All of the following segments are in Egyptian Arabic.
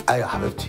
ايوه يا حبيبتي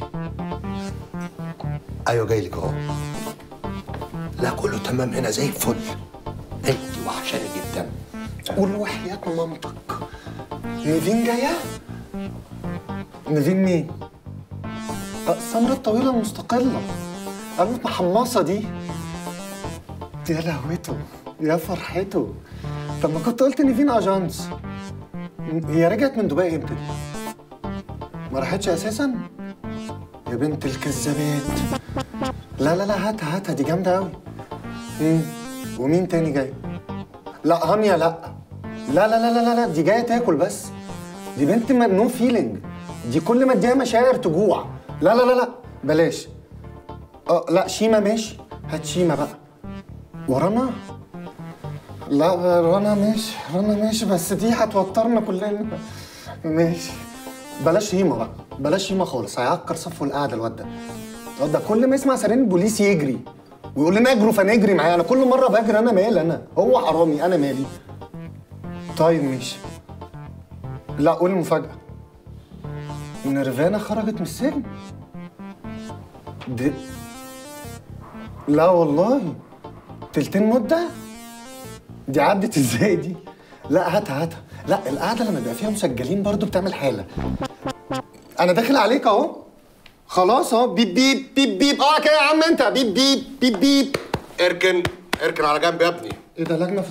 ايوه جاي لك اهو لا كله تمام هنا زي الفل انت وحشاني جدا قول وحياة مامتك نيفين جاية؟ نيفين مين؟ أه، السمرة الطويلة المستقلة قامت محمصة دي يا لهوته يا فرحته طب ما كنت قلت نيفين اجانس هي رجعت من دبي امتى دي؟ ما راحتش اساسا؟ يا بنت الكذابات لا لا لا هاتها هاتها دي جامدة أوي مم. ومين تاني جاي؟ لا هانيا لا لا لا لا لا لا, لا. دي جاية تاكل بس دي بنت نو فيلينج دي كل ما اديها مشاعر تجوع لا لا لا لا بلاش اه لا شيما ماشي هات شيما بقى ورنا لا رنا ماشي رنا ماشي بس دي هتوترنا كلنا ماشي بلاش هيما بقى بلاش هيما خالص هيعكر صفه القعده الواد ده الواد ده كل ما يسمع سيرين البوليس يجري ويقول لنا اجروا فنجري معاه انا كل مره بجري انا مالي انا هو حرامي انا مالي طيب ماشي لا قول المفاجأة نيرفانا خرجت من السجن دي لا والله تلتين مدة دي عدت ازاي دي لا هاتها هاتها لا القعدة لما بيبقى فيها مسجلين برضو بتعمل حالة انا داخل عليك اهو خلاص اهو بيب بيب بيب بيب اه كده يا عم انت بيب بيب بيب بيب اركن اركن على جنب يا ابني ايه ده لجنة في